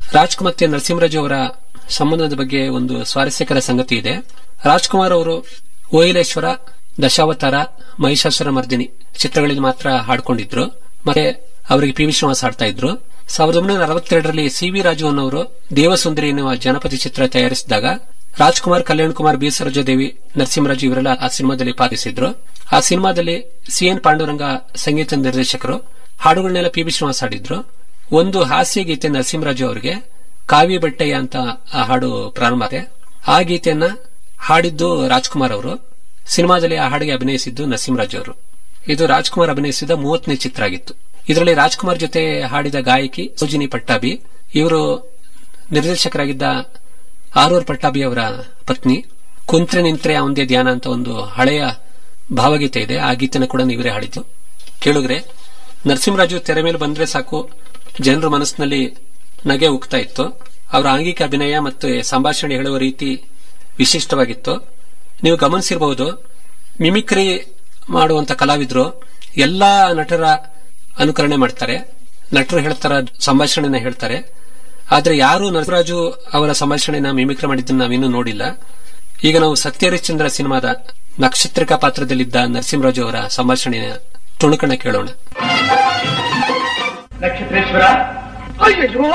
ರಾಜ್ಕುಮಾರ್ ಮತ್ತೆ ನರಸಿಂಹರಾಜು ಅವರ ಸಂಬಂಧದ ಬಗ್ಗೆ ಒಂದು ಸ್ವಾರಸ್ಯಕರ ಸಂಗತಿ ಇದೆ ರಾಜ್ಕುಮಾರ್ ಅವರು ಓಯಿಲೇಶ್ವರ ದಶಾವತಾರ ಮಹಿಷಾಸುರ ಮರ್ದಿನಿ ಚಿತ್ರಗಳಲ್ಲಿ ಮಾತ್ರ ಹಾಡ್ಕೊಂಡಿದ್ರು ಮತ್ತೆ ಅವರಿಗೆ ಪಿ ವಿ ಶ್ರೀನಿವಾಸ್ ಹಾಡ್ತಾ ಇದ್ರು ಸಾವಿರದ ಒಂಬೈನೂರ ಅರವತ್ತೆರಡರಲ್ಲಿ ಸಿ ವಿ ರಾಜು ಅನ್ನೋರು ದೇವಸುಂದರಿ ಎನ್ನುವ ಜನಪದ ಚಿತ್ರ ತಯಾರಿಸಿದಾಗ ರಾಜ್ಕುಮಾರ್ ಕಲ್ಯಾಣ್ ಕುಮಾರ್ ಬಿ ಸರೋಜಾದೇವಿ ನರಸಿಂಹರಾಜು ಇವರೆಲ್ಲ ಆ ಸಿನಿಮಾದಲ್ಲಿ ಪಾಲಿಸಿದ್ರು ಆ ಸಿನಿಮಾದಲ್ಲಿ ಸಿ ಎನ್ ಪಾಂಡುರಂಗ ಸಂಗೀತ ನಿರ್ದೇಶಕರು ಹಾಡುಗಳನ್ನೆಲ್ಲ ಪಿ ಬಿ ಶ್ರೀನಿವಾಸ್ ಹಾಡಿದ್ರು ಒಂದು ಹಾಸ್ಯ ಗೀತೆ ನರಸಿಂಹರಾಜು ಅವರಿಗೆ ಕಾವ್ಯ ಬೆಟ್ಟಯ್ಯ ಅಂತ ಆ ಹಾಡು ಪ್ರಾರಂಭ ಆಗಿದೆ ಆ ಗೀತೆಯನ್ನ ಹಾಡಿದ್ದು ರಾಜ್ಕುಮಾರ್ ಅವರು ಸಿನಿಮಾದಲ್ಲಿ ಆ ಹಾಡಿಗೆ ಅಭಿನಯಿಸಿದ್ದು ನರಸಿಂಹರಾಜು ಅವರು ಇದು ರಾಜ್ಕುಮಾರ್ ಅಭಿನಯಿಸಿದ ಮೂವತ್ತನೇ ಚಿತ್ರ ಆಗಿತ್ತು ಇದರಲ್ಲಿ ರಾಜ್ಕುಮಾರ್ ಜೊತೆ ಹಾಡಿದ ಗಾಯಕಿ ಸೋಜಿನಿ ಪಟ್ಟಾಭಿ ಇವರು ನಿರ್ದೇಶಕರಾಗಿದ್ದ ಆರೂರ್ ಪಟ್ಟಾಭಿ ಅವರ ಪತ್ನಿ ಕುಂತ್ರೆ ನಿಂತ್ರೆ ಅವಂದೇ ಧ್ಯಾನ ಅಂತ ಒಂದು ಹಳೆಯ ಭಾವಗೀತೆ ಇದೆ ಆ ಗೀತೆನ ಕೂಡ ನೀವೇ ಹಾಡಿದ್ದು ಕೇಳಿದ್ರೆ ನರಸಿಂಹರಾಜು ತೆರೆ ಮೇಲೆ ಬಂದ್ರೆ ಸಾಕು ಜನರ ಮನಸ್ಸಿನಲ್ಲಿ ನಗೆ ಉಕ್ತಾ ಇತ್ತು ಅವರ ಆಂಗಿಕ ಅಭಿನಯ ಮತ್ತು ಸಂಭಾಷಣೆ ಹೇಳುವ ರೀತಿ ವಿಶಿಷ್ಟವಾಗಿತ್ತು ನೀವು ಗಮನಿಸಿರಬಹುದು ಮಿಮಿಕ್ರಿ ಮಾಡುವಂತ ಕಲಾವಿದರು ಎಲ್ಲಾ ನಟರ ಅನುಕರಣೆ ಮಾಡ್ತಾರೆ ನಟರು ಹೇಳ್ತಾರ ಸಂಭಾಷಣೆನ ಹೇಳ್ತಾರೆ ಆದ್ರೆ ಯಾರು ನರಸಿಂಹರಾಜು ಅವರ ಸಂಭಾಷಣೆನ ಮಿಮಿಕ್ರಿ ಮಾಡಿದ್ದನ್ನು ನಾವಿನ್ನೂ ನೋಡಿಲ್ಲ ಈಗ ನಾವು ಸತ್ಯಹರಿಶ್ಚಂದ್ರ ಸಿನಿಮಾದ ನಕ್ಷತ್ರಿಕಾ ಪಾತ್ರದಲ್ಲಿದ್ದ ನರಸಿಂಹರಾಜು ಅವರ ಸಂಭಾಷಣೆಯ ತುಣುಕಣ ಕೇಳೋಣ ನಕ್ಷತ್ರೇಶ್ವರ ಅಯ್ಯೋ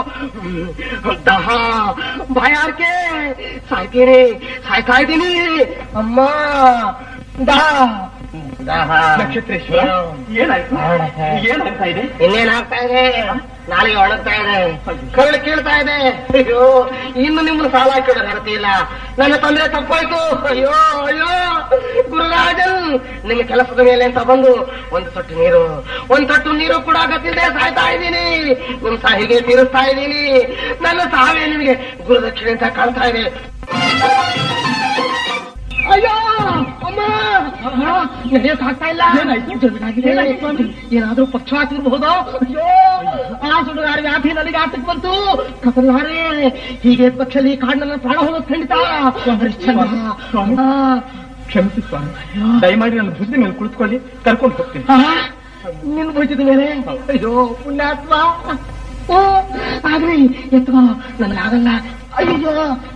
ದಹ ಬಾಯಾರ್ಕೆ ಸಾಯ್ತೀನಿ ಸಾಯ್ತಾ ಇದ್ದೀನಿ ಅಮ್ಮ ದಹ ದಹ ನಕ್ಷತ್ರೇಶ್ವರ ಏನಾಯ್ತು ಏನಾಗ್ತಾ ಇದೆ ಇನ್ನೇನಾಗ್ತಾ ಇದೆ ನಾಳೆಗೆ ಒಣಗ್ತಾ ಇದೆ ಕರಳು ಕೇಳ್ತಾ ಇದೆ ಅಯ್ಯೋ ಇನ್ನು ನಿಮ್ಮನ್ನು ಸಾಲ ಹಾಕಿಡೋ ಅರ್ಥ ಇಲ್ಲ ನನ್ನ ತೊಂದರೆ ತಪ್ಪಾಯ್ತು ಅಯ್ಯೋ ಅಯ್ಯೋ ಗುರುರಾಜನ್ ನಿಮ್ಮ ಕೆಲಸದ ಮೇಲೆ ಅಂತ ಬಂದು ಒಂದು ತೊಟ್ಟು ನೀರು ಒಂದು ತೊಟ್ಟು ನೀರು ಕೂಡ ಗತಿಲ್ಲದೆ ಸಾಯ್ತಾ ಇದ್ದೀನಿ ನಿಮ್ ಸಾವಿಗೆ ತೀರಿಸ್ತಾ ಇದ್ದೀನಿ ನನ್ನ ಸಾವೇ ನಿಮಗೆ ಗುರುದಕ್ಷಿಣೆ ಅಂತ ಕಾಣ್ತಾ ಇದೆ ಅಯ್ಯೋ ಅಮ್ಮ ನಡೆಯೋಕ್ ಆಗ್ತಾ ಇಲ್ಲ ಜಮೀನಾಗಿದೆ. ಏನಾದ್ರೂ ಪಕ್ಷವಾತ ಇರಬಹುದೋ ಅಯ್ಯೋ ಆ ಸುಡುಗಾರ ವ್ಯಾಧಿ ನನಗೆ ಆಟಕ್ಕೆ ಬಂತು ಕಪಲ್ಲಾರೆ ಹೀಗೆ ಪಕ್ಷದಲ್ಲಿ ಕಾಡಿನಲ್ಲಿ ಪ್ರಾಣ ಹೋಗೋದು ಖಂಡಿತ ಹರಿಶ್ಚಂದ್ರ. ಆ, ಕ್ಷಮಿಸಿ ಸ್ವಾಮಿ ದಯಮಾಡಿ ನನ್ನ ಭುಜದ ಮೇಲೆ ಕುಳಿತುಕೊಳ್ಳಿ ಕರ್ಕೊಂಡು ಹೋಗ್ತೀನಿ ಆ, ನಿನ್ ಭುಜದ ಮೇಲೆ ಅಯ್ಯೋ ಪುಣ್ಯಾತ್ಮ ಓ ಆಗ್ಲಿ ಎತ್ಕೋ ನನಗಾಗಲ್ಲ ಅಯ್ಯೋ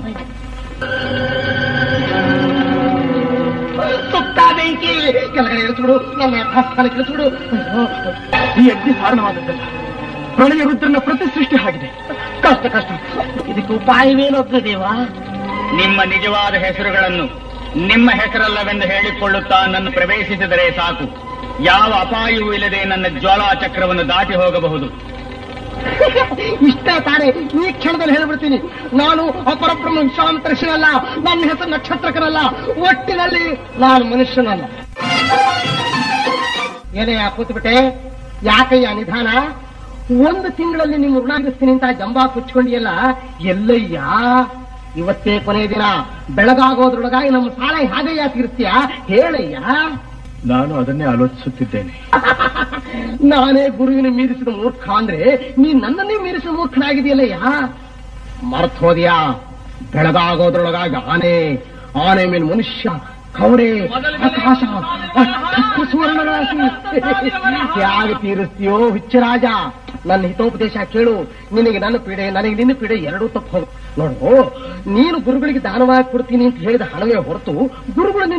ಸುತ್ತ ಬೆಂಕಿ ಕೆಳಗಡೆ ಇಳಿಸ್ಬಿಡು ನನ್ನ ಯಥಾಸ್ಥಾನಕ್ಕೆ ಇಳಿಸ್ಬಿಡು ಅಯ್ಯೋ ಈ ಅಗ್ನಿ ಕಾರಣವಾದದ್ದಲ್ಲ ಪ್ರಳಯ ರುದ್ರನ ಪ್ರತಿಸೃಷ್ಟಿ ಆಗಿದೆ ಕಷ್ಟ ಕಷ್ಟ ಇದಕ್ಕೆ ಉಪಾಯವೇನೊಬ್ಬ ದೇವಾ ನಿಮ್ಮ ನಿಜವಾದ ಹೆಸರುಗಳನ್ನು ನಿಮ್ಮ ಹೆಸರಲ್ಲವೆಂದು ಹೇಳಿಕೊಳ್ಳುತ್ತಾ ನನ್ನ ಪ್ರವೇಶಿಸಿದರೆ ಸಾಕು ಯಾವ ಅಪಾಯವೂ ಇಲ್ಲದೆ ನನ್ನ ಜ್ವಾಲಾ ಚಕ್ರವನ್ನು ದಾಟಿ ಹೋಗಬಹುದು ಇಷ್ಟೇ ತಾನೇ ಈ ಕ್ಷಣದಲ್ಲಿ ಹೇಳ್ಬಿಡ್ತೀನಿ ನಾನು ಅಪರಬ್ರಹ್ಮ ವಿಶ್ವಾಮಿತ್ರಶನಲ್ಲ ನನ್ನ ಹೆಸರು ನಕ್ಷತ್ರಕನಲ್ಲ ಒಟ್ಟಿನಲ್ಲಿ ನಾನು ಮನುಷ್ಯನಲ್ಲ ಏನೇ ಕೂತ್ಬಿಟ್ಟೆ ಯಾಕಯ್ಯ ನಿಧಾನ ಒಂದು ತಿಂಗಳಲ್ಲಿ ನಿಮ್ಮ ಋಣಾಗಿಸ್ತೀನಿ ಅಂತ ಜಂಬಾ ಕುಚ್ಕೊಂಡಿಯಲ್ಲ ಎಲ್ಲಯ್ಯ ಇವತ್ತೇ ಕೊನೆಯ ದಿನ ಬೆಳಗಾಗೋದ್ರೊಳಗಾಗಿ ನಮ್ಮ ಸಾಲ ಹಾಗೆಯಾ ತೀರ್ಸ್ತೀಯ ಹೇಳಯ್ಯ ನಾನು ಅದನ್ನೇ ಆಲೋಚಿಸುತ್ತಿದ್ದೇನೆ ನಾನೇ ಗುರುವಿನ ಮೀರಿಸಿದ ಮೂರ್ಖ ಅಂದ್ರೆ ನೀ ನನ್ನನ್ನೇ ಮೀರಿಸಿದ ಮೂರ್ಖನಾಗಿದೆಯಲ್ಲಯ್ಯ ಮರ್ತ್ ಹೋದ್ಯಾ ಬೆಳಗಾಗೋದ್ರೊಳಗಾಗಿ ಆನೆ ಆನೆ ಮೇಲೆ ಮನುಷ್ಯ ಕೌಡೆ ಆಕಾಶ ಅಷ್ಟಕ್ಕೂ ಸುವರ್ಣ ರಾಶಿ ಹೇಗೆ ತೀರಿಸ್ತೀಯೋ ಹುಚ್ಚರಾಜ ನನ್ನ ಹಿತೋಪದೇಶ ಕೇಳು ನಿನಗೆ ನನ್ನ ಪೀಡೆ ನನಗೆ ನಿನ್ನ ಪೀಡೆ ಎರಡೂ ತಪ್ಪು ಹೋಗು ನೋಡು ನೀನು ಗುರುಗಳಿಗೆ ದಾನವಾಗಿ ಕೊಡ್ತೀನಿ ಅಂತ ಹೇಳಿದ ಹಣವೇ ಹೊರತು ಗುರುಗಳು ನಿನ್ನ